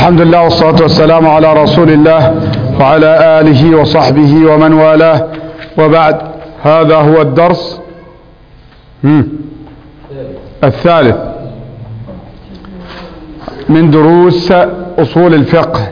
الحمد لله والصلاة والسلام على رسول الله وعلى آله وصحبه ومن والاه وبعد هذا هو الدرس مم. الثالث من دروس أصول الفقه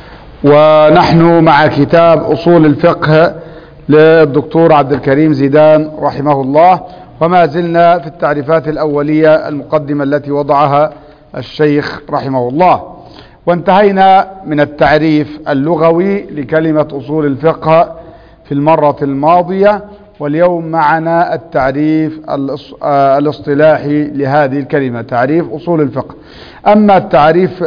ونحن مع كتاب أصول الفقه للدكتور عبد الكريم زيدان رحمه الله وما زلنا في التعريفات الأولية المقدمة التي وضعها الشيخ رحمه الله وانتهينا من التعريف اللغوي لكلمة أصول الفقه في المرة الماضية واليوم معنا التعريف الاصطلاحي لهذه الكلمة تعريف أصول الفقه أما التعريف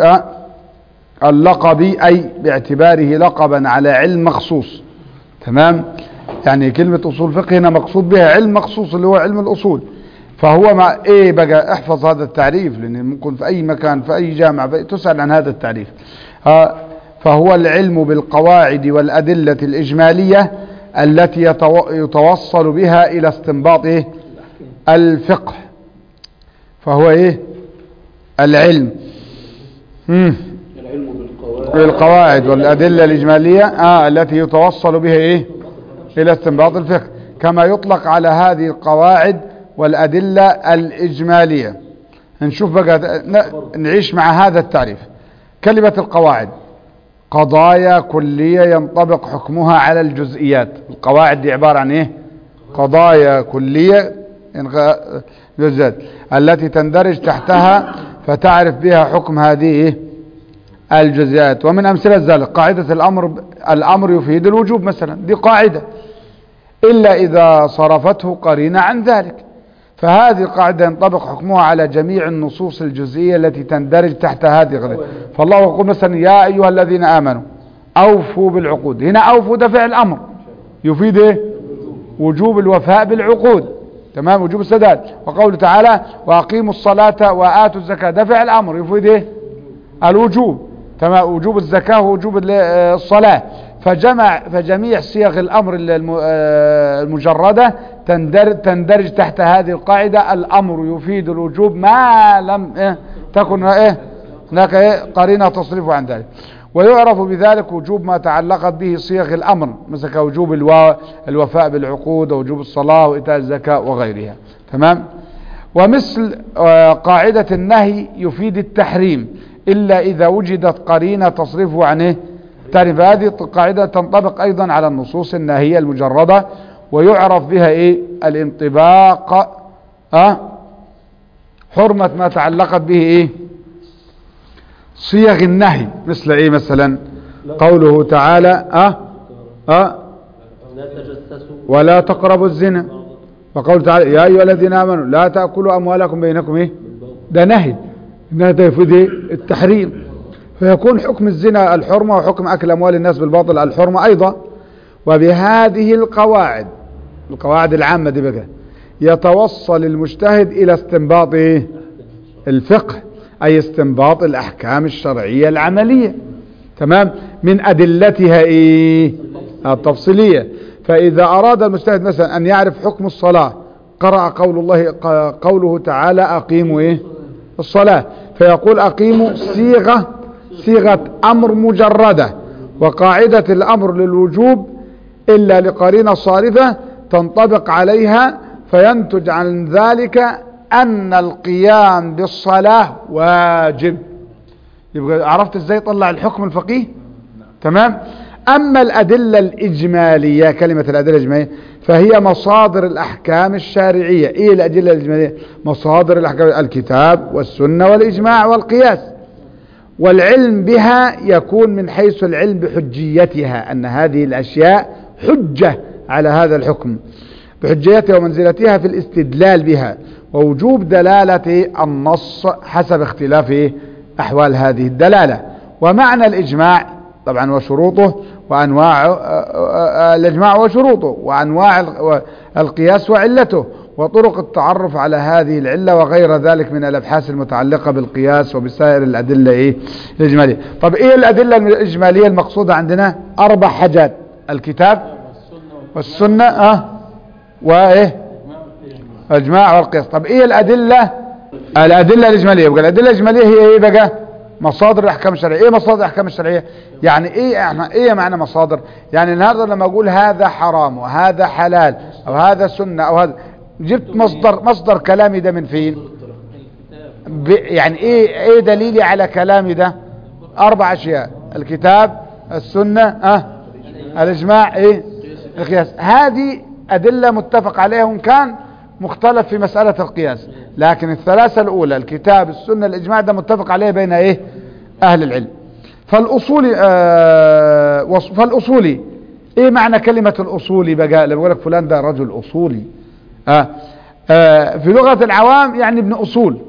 اللقبي أي باعتباره لقبا على علم مخصوص تمام يعني كلمة أصول فقه هنا مقصود بها علم مخصوص اللي هو علم الأصول فهو مع ايه بقى احفظ هذا التعريف لان ممكن في اي مكان في اي جامعة في تسأل عن هذا التعريف فهو العلم بالقواعد والأدلة الإجمالية التي يتوصل بها إلى استنباط إيه؟ الفقه فهو إيه العلم مم. العلم بالقواعد بالقواعد والأدلة الإجمالية آه التي يتوصل بها إيه إلى استنباط الفقه كما يطلق على هذه القواعد والأدلة الإجمالية نشوف بقى نعيش مع هذا التعريف كلمة القواعد قضايا كلية ينطبق حكمها على الجزئيات القواعد دي عبارة عن ايه قضايا كلية جزئيات التي تندرج تحتها فتعرف بها حكم هذه إيه؟ الجزئيات ومن أمثلة ذلك قاعدة الأمر الأمر يفيد الوجوب مثلا دي قاعدة إلا إذا صرفته قرينة عن ذلك فهذه القاعدة ينطبق حكمها على جميع النصوص الجزئية التي تندرج تحت هذه القاعدة فالله يقول مثلا يا أيها الذين آمنوا أوفوا بالعقود هنا أوفوا ده فعل أمر يفيد إيه؟ وجوب الوفاء بالعقود تمام وجوب السداد وقوله تعالى وأقيموا الصلاة وآتوا الزكاة ده فعل أمر يفيد إيه؟ الوجوب تمام وجوب الزكاة ووجوب الصلاة فجمع فجميع صيغ الأمر المجردة تندرج, تندرج تحت هذه القاعدة الأمر يفيد الوجوب ما لم إيه تكن إيه هناك إيه قرينة تصرف عن ذلك ويعرف بذلك وجوب ما تعلقت به صيغ الأمر مثل كوجوب الو... الوفاء بالعقود ووجوب الصلاة وإيتاء الزكاة وغيرها تمام ومثل قاعدة النهي يفيد التحريم إلا إذا وجدت قرينة تصرفه عن إيه تعرف هذه القاعدة تنطبق أيضا على النصوص الناهية المجردة ويعرف بها إيه الانطباق أه حرمة ما تعلقت به إيه صيغ النهي مثل إيه مثلا قوله تعالى أه أه لا تجسسوا ولا تقربوا الزنا وقوله تعالى يا أيها الذين آمنوا لا تأكلوا أموالكم بينكم إيه ده نهي إنها ده يفيد إيه التحريم فيكون حكم الزنا الحرمة وحكم أكل أموال الناس بالباطل الحرمة أيضا وبهذه القواعد القواعد العامة دي بقى يتوصل المجتهد إلى استنباط إيه؟ الفقه أي استنباط الأحكام الشرعية العملية تمام من أدلتها إيه؟ التفصيلية فإذا أراد المجتهد مثلا أن يعرف حكم الصلاة قرأ قول الله قوله تعالى أقيموا إيه؟ الصلاة فيقول أقيموا صيغة صيغة أمر مجردة وقاعدة الأمر للوجوب إلا لقرينة صارفة تنطبق عليها فينتج عن ذلك أن القيام بالصلاة واجب يبقى عرفت ازاي طلع الحكم الفقيه تمام أما الأدلة الإجمالية كلمة الأدلة الإجمالية فهي مصادر الأحكام الشارعية إيه الأدلة الإجمالية مصادر الأحكام الكتاب والسنة والإجماع والقياس والعلم بها يكون من حيث العلم بحجيتها أن هذه الأشياء حجة على هذا الحكم بحجيتها ومنزلتها في الاستدلال بها ووجوب دلالة النص حسب اختلاف أحوال هذه الدلالة ومعنى الإجماع طبعا وشروطه وأنواع الإجماع وشروطه وأنواع القياس وعلته وطرق التعرف على هذه العلة وغير ذلك من الأبحاث المتعلقة بالقياس وبسائر الأدلة إيه الإجمالية طب إيه الأدلة الإجمالية المقصودة عندنا أربع حاجات الكتاب والسنة أه وإيه الإجماع والقياس طب إيه الأدلة الأدلة الإجمالية يبقى الأدلة الإجمالية هي إيه بقى مصادر الاحكام الشرعيه ايه مصادر الاحكام الشرعيه يعني ايه احنا ايه معنى مصادر يعني النهارده لما اقول هذا حرام وهذا حلال او هذا سنه او هذا جبت مصدر مصدر كلامي ده من فين ب يعني ايه ايه دليلي على كلامي ده اربع اشياء الكتاب السنه اه الاجماع ايه القياس هذه ادله متفق عليها وان كان مختلف في مساله القياس لكن الثلاثه الاولى الكتاب السنه الاجماع ده متفق عليه بين ايه اهل العلم فالاصولي آه وص- فالاصولي ايه معنى كلمه الاصولي بقى لما بقول لك فلان ده رجل اصولي آه آه في لغه العوام يعني ابن اصول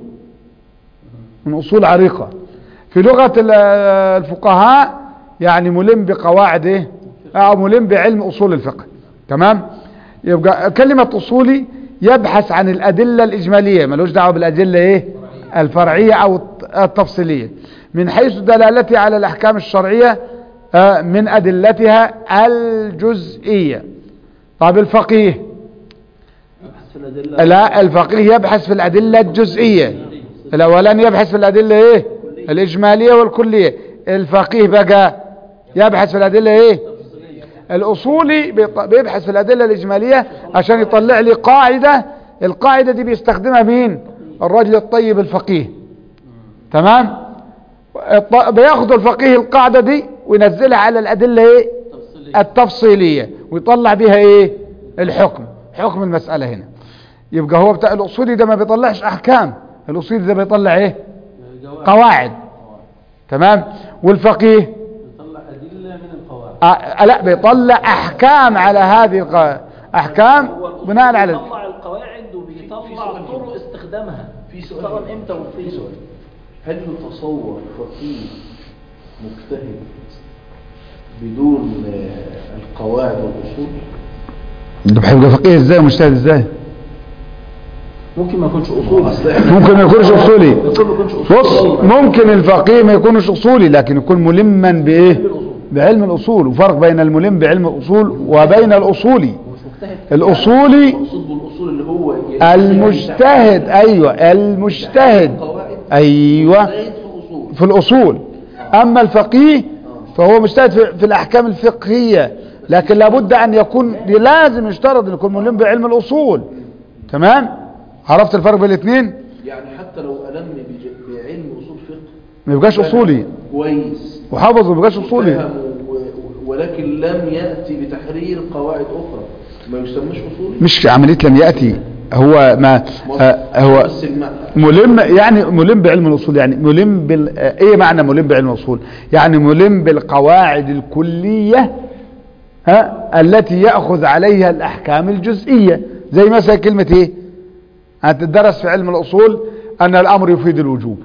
من أصول عريقة في لغة ال- الفقهاء يعني ملم بقواعد ايه أو ملم بعلم أصول الفقه تمام يبقى كلمة أصولي يبحث عن الأدلة الإجمالية ملوش دعوة بالأدلة ايه الفرعية أو الت- التفصيلية من حيث دلالتها على الأحكام الشرعية آه، من أدلتها الجزئية طب الفقيه يبحث في الأدلة لا الفقيه يبحث في الأدلة الجزئية الأولاني يبحث في الأدلة إيه الإجمالية والكلية الفقيه بقى يبحث في الأدلة إيه الأصولي بيط- بيبحث في الأدلة الإجمالية عشان يطلع لي قاعدة القاعدة دي بيستخدمها مين الرجل الطيب الفقيه تمام الط- بياخد الفقيه القاعدة دي وينزلها على الأدلة إيه التفصيلية ويطلع بها إيه الحكم حكم المسألة هنا يبقى هو بتاع الأصولي ده ما بيطلعش أحكام الأصولي ده بيطلع إيه قواعد تمام والفقيه يطلع أدلة من القواعد آه لا بيطلع أحكام على هذه الق... أحكام بناء على بيطلع القواعد وبيطلع طرق استخدامها في سؤال اشتغل امتى وفين في سؤال هل يتصور فقيه مجتهد بدون آه، القواعد والاصول ده هيبقى فقيه ازاي ومجتهد ازاي ممكن ما يكونش اصولي أصل إحنا- ممكن ما يكونش اصولي ممكن ما يكونش اصولي بص ممكن الفقيه ما يكونش اصولي لكن يكون ملما بايه بعلم الاصول وفرق بين الملم بعلم الاصول وبين الاصولي مش مجتهد الاصولي المقصود بالاصول اللي هو ي- المجتهد ايوه المجتهد القواعد ايوه مجتهد في الاصول في الاصول اما الفقيه فهو مجتهد في, في الاحكام الفقهيه لكن لابد ان يكون لازم يشترط ان يكون ملم بعلم الاصول تمام عرفت الفرق بين الاثنين يعني حتى لو ألم بج- بعلم اصول فقه ما يبقاش اصولي كويس وحافظ ما يبقاش اصولي فهم و- و- ولكن لم يأتي بتحرير قواعد أخرى ما يسمىش أصولي مش عمليه لم ياتي هو ما آه هو بس المعنى ملم يعني ملم بعلم الاصول يعني ملم بال آه، ايه معنى ملم بعلم الاصول يعني ملم بالقواعد الكليه ها التي ياخذ عليها الاحكام الجزئيه زي مثلا كلمه ايه هتدرس في علم الاصول ان الامر يفيد الوجوب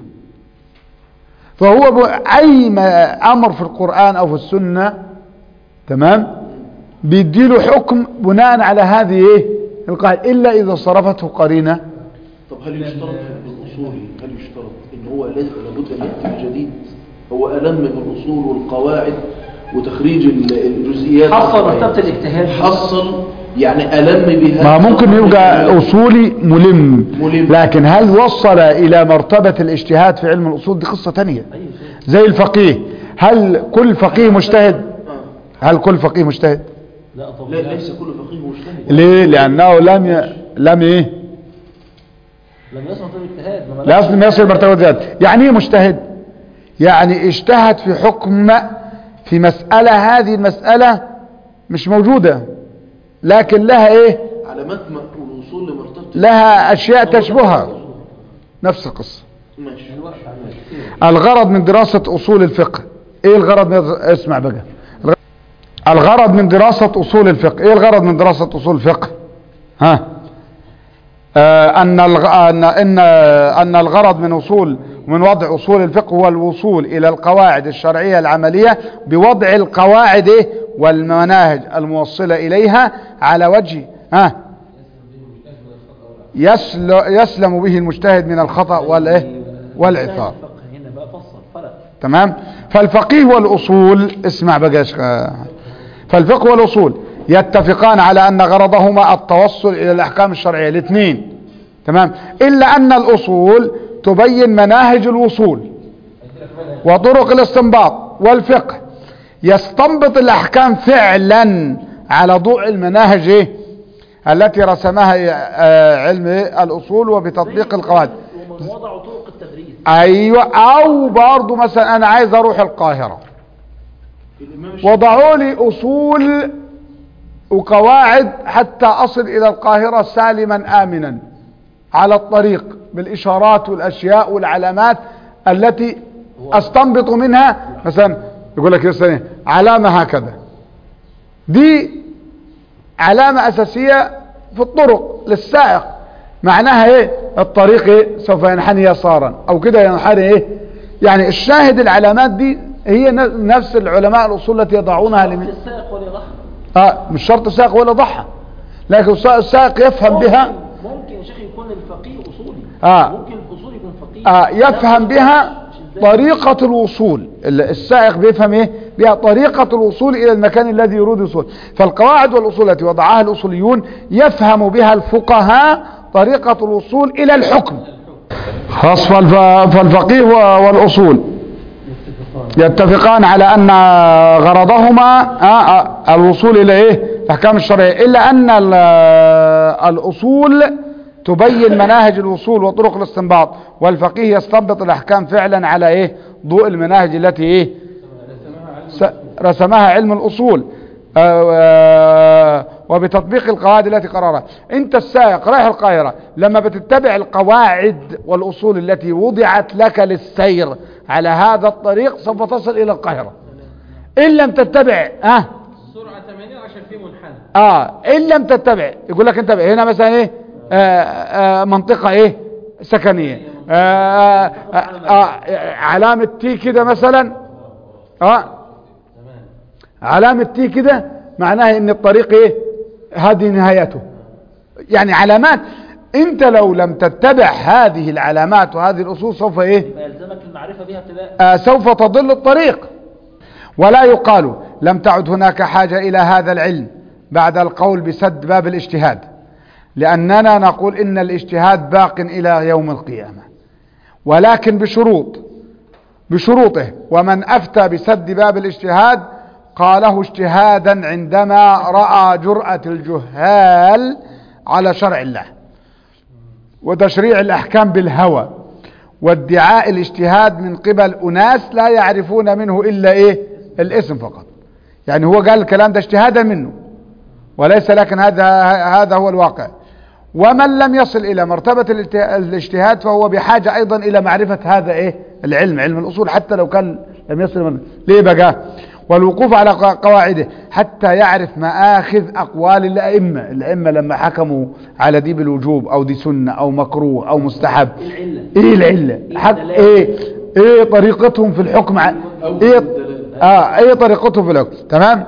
فهو ب- اي ما امر في القران او في السنه تمام بيديله حكم بناء على هذه ايه القاعده الا اذا صرفته قرينه طب هل يشترط في الأصول هل يشترط إن هو لازم لابد أن يأتي بجديد هو ألم بالأصول والقواعد وتخريج ال- الجزئيات حصل مرتبة الاجتهاد حصل يعني ألم بها ما ممكن يبقى اصولي ملم ملم. لكن هل وصل الى مرتبة الاجتهاد في علم الاصول دي قصة تانية زي الفقيه هل كل فقيه مجتهد آه. هل كل فقيه مجتهد لا طبعا لا ليس كل فقيه مجتهد ليه لانه لم ي... لم ايه لم يصل مرتبة الاجتهاد ما لازم يصل مرتبة ذات يعني ايه مجتهد يعني اجتهد في حكم في مسألة هذه المسألة مش موجودة لكن لها ايه علامات م- الوصول لمرتبة لها اشياء تشبهها نفس القصة ماشي الغرض من دراسة أصول الفقه إيه الغرض من اسمع بقى الغرض من دراسة أصول الفقه إيه الغرض من دراسة أصول الفقه ها آه أن الغ... أن إن أن الغرض من أصول من وضع أصول الفقه هو الوصول إلى القواعد الشرعية العملية بوضع القواعد إيه؟ والمناهج الموصلة إليها على وجه ها يسل... يسلم به المجتهد من الخطأ والإيه والعثار الفقه هنا بقى فصل فرق تمام فالفقيه والأصول اسمع بقى يا شيخ. فالفقه والأصول يتفقان على أن غرضهما التوصل إلى الأحكام الشرعية الاثنين تمام إلا أن الأصول تبين مناهج الوصول وطرق الاستنباط والفقه يستنبط الأحكام فعلا على ضوء المناهج إيه؟ التي رسمها آه، علم إيه؟ الأصول وبتطبيق القواعد ومن وضع طرق التدريس أيوة أو برضو مثلا أنا عايز أروح القاهرة الإمام الشافعي وضعوا لي أصول وقواعد حتى أصل إلى القاهرة سالما آمنا على الطريق بالإشارات والأشياء والعلامات التي أستنبط منها مثلا يقول لك مثلا إيه؟ علامة هكذا دي علامة أساسية في الطرق للسائق معناها ايه الطريق ايه سوف ينحني يسارا او كده ينحني ايه يعني الشاهد العلامات دي هي ن- نفس العلماء الاصول التي يضعونها لمن السائق وليضحى اه مش شرط السائق ولا ضحى لكن الس- السائق يفهم بها ممكن ممكن يا شيخ يكون الفقيه اصولي آه. ممكن الاصول يكون فقيه آه يفهم بها مش إزاي؟ طريقة الوصول ال- السائق بيفهم ايه بها طريقة الوصول الى المكان الذي يريد الوصول فالقواعد والاصول التي وضعها الاصوليون يفهم بها الفقهاء طريقة الوصول الى الحكم خاص فالف- فالفقيه و- والاصول يتفقان على ان غرضهما آه، آه، الوصول الى ايه الاحكام الشرعيه الا ان ال- الاصول تبين مناهج الوصول وطرق الاستنباط والفقيه يستنبط الاحكام فعلا على ايه ضوء المناهج التي ايه س- رسمها علم الاصول آه، آه، وبتطبيق القواعد التي قررها انت السائق رايح القاهرة لما بتتبع القواعد والاصول التي وضعت لك للسير على هذا الطريق سوف تصل الى القاهرة ان لم تتبع اه سرعة 80 عشان في منحنى اه ان لم تتبع يقول لك انتبه هنا مثلا ايه آه آه منطقة ايه سكنية آه آه آه علامة تي كده مثلا اه علامة تي كده معناها ان الطريق ايه هذه نهايته يعني علامات انت لو لم تتبع هذه العلامات وهذه الاصول سوف ايه يبقى يلزمك المعرفة بها ابتداء آه سوف تضل الطريق ولا يقال لم تعد هناك حاجة إلى هذا العلم بعد القول بسد باب الاجتهاد لأننا نقول إن الاجتهاد باق إلى يوم القيامة ولكن بشروط بشروطه ومن أفتى بسد باب الاجتهاد قاله اجتهادا عندما رأى جرأة الجهال على شرع الله وتشريع الأحكام بالهوى وادعاء الاجتهاد من قبل أناس لا يعرفون منه إلا إيه الاسم فقط يعني هو قال الكلام ده اجتهادا منه وليس لكن هذا هذا هو الواقع ومن لم يصل إلى مرتبة الاجت- الاجتهاد فهو بحاجة أيضا إلى معرفة هذا إيه العلم علم الأصول حتى لو كان لم يصل من ليه بقى والوقوف على ق- قواعده حتى يعرف مآخذ أقوال الأئمة الأئمة لما حكموا على دي بالوجوب أو دي سنة أو مكروه أو مستحب ايه العلة ايه العلة حق الدلالة. ايه ايه طريقتهم في الحكم ع- ايه اه ايه طريقتهم في الحكم تمام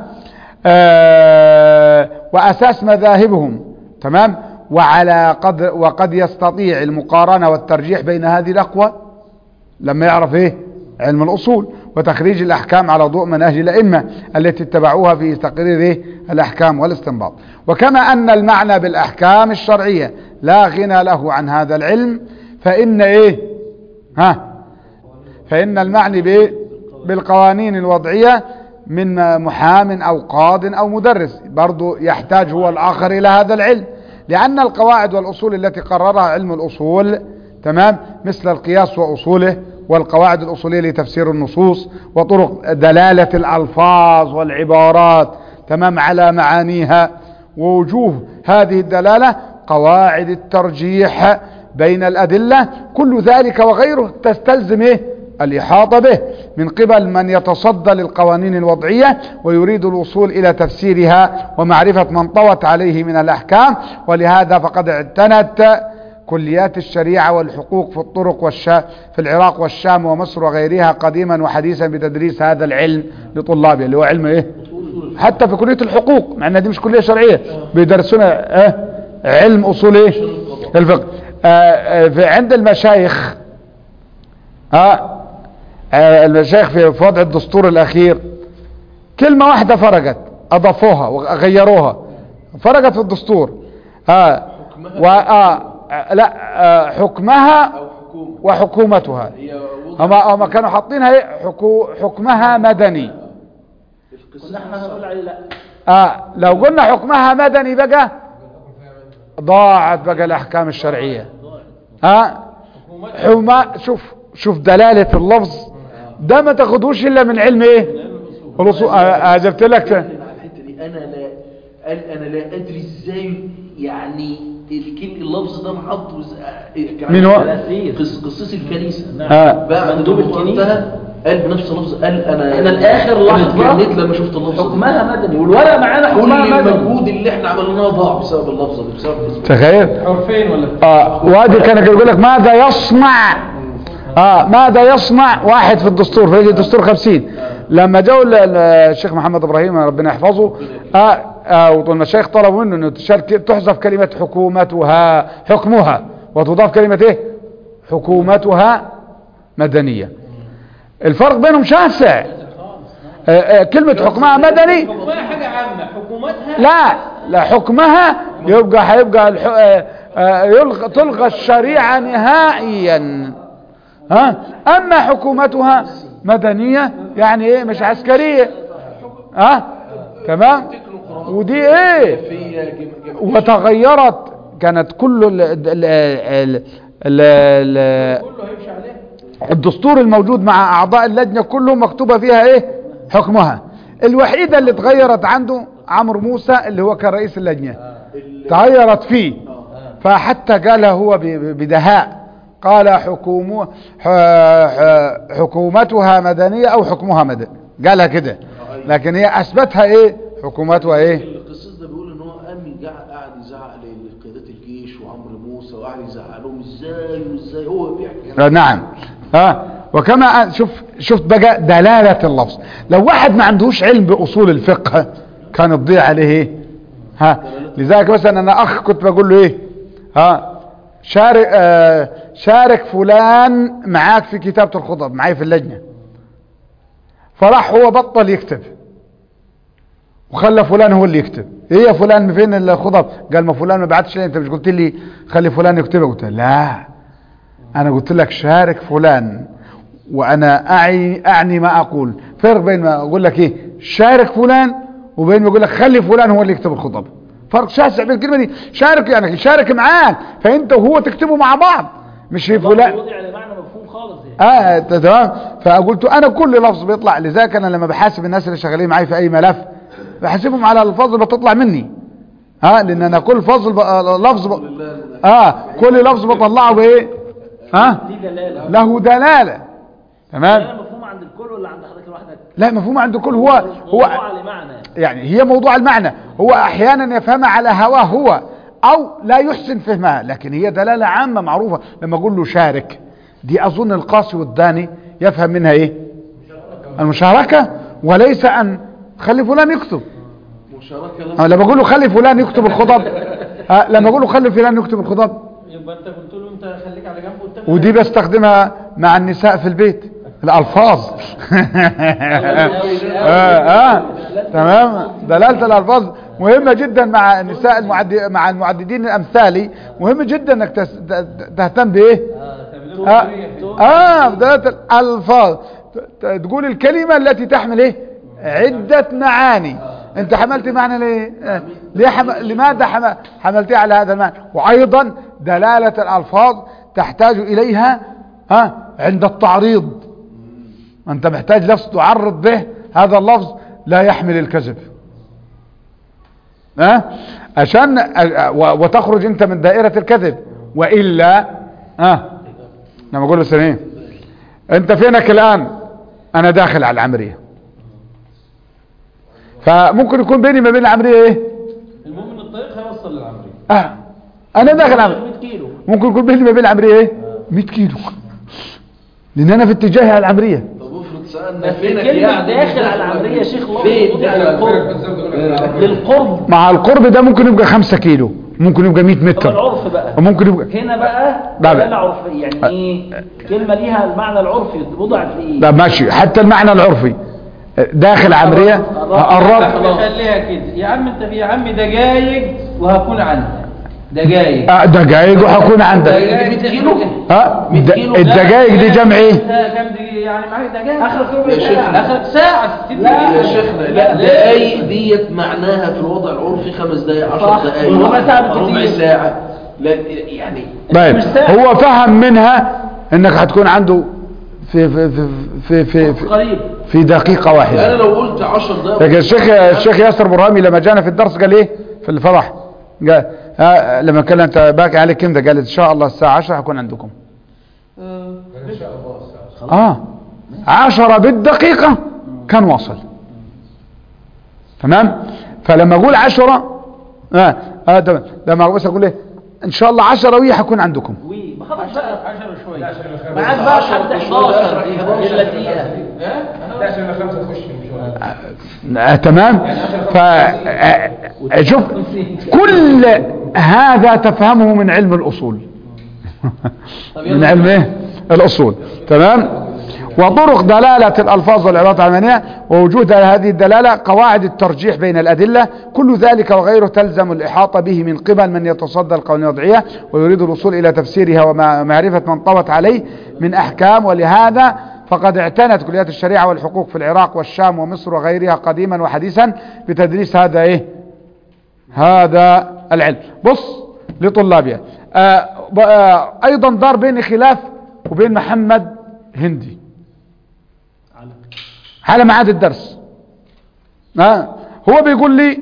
آه واساس مذاهبهم تمام وعلى قدر وقد يستطيع المقارنة والترجيح بين هذه الاقوى لما يعرف ايه علم الاصول وتخريج الاحكام على ضوء مناهج الائمه التي اتبعوها في تقرير ايه الاحكام والاستنباط وكما ان المعنى بالاحكام الشرعيه لا غنى له عن هذا العلم فان ايه ها فان المعني بايه بالقوانين الوضعيه من محام او قاض او مدرس برضو يحتاج هو الاخر الى هذا العلم لان القواعد والاصول التي قررها علم الاصول تمام مثل القياس واصوله والقواعد الاصوليه لتفسير النصوص وطرق دلاله الالفاظ والعبارات تمام على معانيها ووجوه هذه الدلاله قواعد الترجيح بين الادله كل ذلك وغيره تستلزم ايه الإحاطة به من قبل من يتصدى للقوانين الوضعية ويريد الوصول إلى تفسيرها ومعرفة من طوت عليه من الأحكام ولهذا فقد اعتنت كليات الشريعة والحقوق في الطرق والشا في العراق والشام ومصر وغيرها قديما وحديثا بتدريس هذا العلم لطلابه اللي هو علم ايه حتى في كلية الحقوق مع انها دي مش كلية شرعية بيدرسونا اه علم اصول ايه الفقه اه اه في عند المشايخ اه آه، المشايخ في في وضع الدستور الاخير كلمة واحدة فرقت اضافوها وغيروها فرقت في الدستور اه و آه لا آه حكمها أو حكومة وحكومتها هي هما هما كانوا حاطينها ايه حكو حكمها مدني كنا احنا هنقول عليه لا اه لو قلنا حكمها مدني بقى ضاعت بقى الاحكام الشرعيه ها حما شوف شوف دلاله اللفظ ده ما تاخدوش الا من علم ايه الاصول آه، جبت لك على الحته دي انا لا قال انا لا ادري ازاي يعني الكلمه اللفظ ده محطه إزاي- كان مين هو؟ الأسير. قص قصص الكنيسه آه. بعد مندوب الموضوع الكنيسة. انتهى قال بنفس اللفظ قال انا أنا الآخر أنا لحظة اتجنيت لما شفت اللفظ ده. حكمها مدني والورقه معانا كل حكمها مدني المجهود اللي احنا عملناه ضاع بسبب اللفظه دي بسبب اسمه تخيل حرفين ولا اه وادي كان يقول لك ماذا يصنع اه ماذا يصنع واحد في الدستور في الدستور 50 لما جو ال- ال- الشيخ محمد ابراهيم ربنا يحفظه اه اه والمشايخ طلبوا منه انه تشارك تحذف كلمه حكومتها حكمها وتضاف كلمه ايه حكومتها مدنيه الفرق بينهم شاسع آه آه كلمه حكمها مدني ولا حاجة عامة حكومتها لا لا حكمها يبقى هيبقى الح... آه، آه، يلغى تلغى الشريعة نهائيا ها اما حكومتها مدنية يعني ايه مش عسكرية ها تمام ودي ايه في جم- جم- وتغيرت كانت كل ال... ال... ال... ال... ال... كله هيمشي عليه الدستور الموجود مع اعضاء اللجنة كلهم مكتوبة فيها ايه حكمها الوحيدة اللي اتغيرت عنده عمرو موسى اللي هو كان رئيس اللجنة تغيرت فيه فحتى قالها هو ب- ب- بدهاء قال حكومه ح- ح- حكومتها مدنية او حكمها مدني قالها كده لكن هي اثبتها ايه حكومتها ايه القصص ده بيقول ان هو قام جع- قعد يزعق لقيادات الجيش وعمرو موسى وقعد يزعق لهم ازاي وازاي هو بيحكي آه، نعم ها وكما شوف شفت بقى دلالة اللفظ لو واحد ما عندهوش علم بأصول الفقه كان تضيع عليه ايه ها لذلك مثلا انا اخ كنت بقول له ايه ها شارك آه شارك فلان معاك في كتابة الخطب معي في اللجنة فراح هو بطل يكتب وخلى فلان هو اللي يكتب ايه يا فلان فين الخطب قال ما فلان ما بعتش لي انت مش قلت لي خلي فلان يكتبها قلت له لا انا قلت لك شارك فلان وانا اعي اعني ما اقول فرق بين ما اقول لك ايه شارك فلان وبين ما اقول لك خلي فلان هو اللي يكتب الخطب فرق شاسع بين الكلمه دي شارك يعني شارك معاك فانت وهو تكتبوا مع بعض مش هي فلان وضع لمعنى مفهوم خالص يعني اه ت- تمام فقلت انا كل لفظ بيطلع لذلك انا لما بحاسب الناس اللي شغالين معي في اي ملف بحاسبهم على الالفاظ اللي بتطلع مني ها لان انا كل فصل ب... لفظ ب... اه كل لفظ بطلعه بايه ها دي دلاله له دلاله تمام دلاله مفهوم عند الكل ولا عند حضرتك لوحدك لا مفهوم عند كل هو هو موضوع لمعنى يعني هي موضوع المعنى هو احيانا يفهمها على هواه هو او لا يحسن فهمها لكن هي دلالة عامة معروفة لما اقول له شارك دي اظن القاسي والداني يفهم منها ايه المشاركة وليس ان خلي فلان يكتب مشاركه أه لما اقول له خلي فلان يكتب الخطب أه لما اقول له خلي فلان يكتب الخطب يبقى انت قلت له انت خليك على جنب وانت ودي بستخدمها مع النساء في البيت الالفاظ آه آه تمام دلالة الالفاظ مهمة جدا مع النساء المعد... مع المعددين الامثالي مهم جدا انك تس... ت- تهتم بايه اه, آه دلالة الالفاظ ت- ت- تقول الكلمة التي تحمل ايه عدة معاني انت حملت معنى ليه آه. ليه حم... لماذا حم... حملتها على هذا المعنى وايضا دلالة الالفاظ تحتاج اليها ها عند التعريض انت محتاج لفظ تعرض به هذا اللفظ لا يحمل الكذب ها عشان أ- و- وتخرج انت من دائرة الكذب والا ها لما اقول له سليم انت فينك الان انا داخل على العمرية فممكن يكون بيني ما بين العمرية ايه المهم ان الطريق هيوصل للعمرية اه انا داخل العمرية 100 كيلو ممكن يكون بيني ما بين العمرية ايه 100 كيلو لان انا في اتجاهي على العمرية طب افرض سالنا بس فينك الكلمة يعني داخل على العمرية يا شيخ لفظ فين وضع داخل على للقرب للقرب مع القرب ده ممكن يبقى 5 كيلو ممكن يبقى 100 طب متر العرف بقى وممكن يبقى هنا بقى لا، لا. دلالة عرفية يعني ايه كلمة ليها المعنى العرفي وضعت في ايه ده ماشي حتى المعنى العرفي داخل عمرية الرب خليها كده يا عم انت في يا عم دقايق وهكون عندك دقايق آه، دقايق وحكون عندك دقايق 100 كيلو ها 100 د- كيلو. الدقايق دي جمع ايه كام دقيقة يعني معاك دقايق اخرك ربع يا شيخ. ساعه اخرك ساعة 60 يا دقيقة شيخنا لا دقايق ديت معناها في الوضع العرفي خمس دقايق عشر صح. دقايق ربع ساعة بالكتير. ربع ساعة لا يعني طيب مش ساعة. هو فهم منها انك هتكون عنده في في في في في, في, قريب في دقيقة انا واحدة لو قلت 10 دقايق لكن الشيخ الشيخ ياسر برهامي لما جانا في الدرس قال ايه في الفرح قال آه لما قال انت باقي عليك كم ده قال ان شاء الله الساعة 10 هكون عندكم اه عشرة بالدقيقة كان واصل تمام فلما اقول عشرة اه اه تمام لما بس اقول ايه ان شاء الله عشرة وي هكون عندكم وي ما خلاص بقى 10 وشوية معاك بقى لحد 11 الا دقيقه آه تمام ف آه، آه، شوف كل هذا تفهمه من علم الاصول من علم ايه الاصول تمام وطرق دلالة الألفاظ والعبارات العلمانية ووجود هذه الدلالة قواعد الترجيح بين الأدلة كل ذلك وغيره تلزم الإحاطة به من قبل من يتصدى القوانين الوضعية ويريد الوصول إلى تفسيرها ومعرفة من طوت عليه من أحكام ولهذا فقد اعتنت كليات الشريعة والحقوق في العراق والشام ومصر وغيرها قديما وحديثا بتدريس هذا إيه هذا العلم بص لطلابها آه ب- آه أيضا دار بين خلاف وبين محمد هندي على ميعاد الدرس آه هو بيقول لي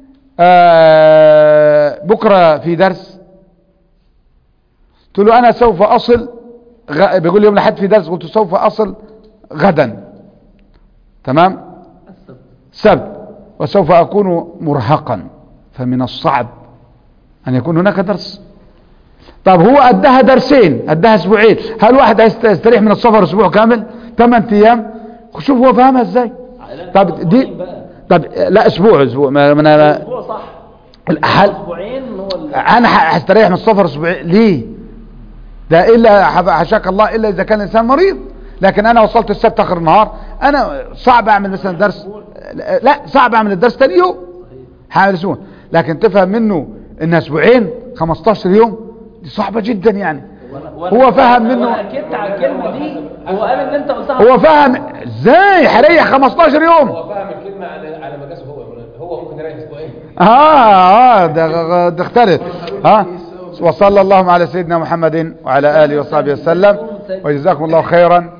آه بكرة في درس قلت له أنا سوف أصل غ... بيقول لي يوم الأحد في درس قلت سوف أصل غدا تمام سبت وسوف أكون مرهقا فمن الصعب أن يكون هناك درس طب هو أدها درسين أدها أسبوعين هل واحد هيستريح من السفر أسبوع كامل 8 أيام شوف هو فاهمها إزاي طب دي طب لا أسبوع أسبوع ما ما أنا اسبوع صح الحل اسبوعين هو ال- أنا ح- هستريح من السفر أسبوعين ليه ده إلا حف- حشاك الله إلا إذا كان الإنسان مريض لكن أنا وصلت السبت آخر النهار أنا صعب أعمل مثلا درس لا صعب أعمل الدرس تاني يوم هعمل أسبوع لكن تفهم منه إن أسبوعين 15 يوم دي صعبة جدا يعني وأنا- هو فهم منه وانا اكدت على الكلمه دي هو قال ان انت قلتها هو فهم ازاي هريح 15 يوم هو فاهم الكلمة على على مقاسه هو هو ممكن يريح اسبوعين اه اه ده ده اختلف ها وصلى اللهم على سيدنا محمد وعلى اله وصحبه وسلم وجزاكم الله خيرا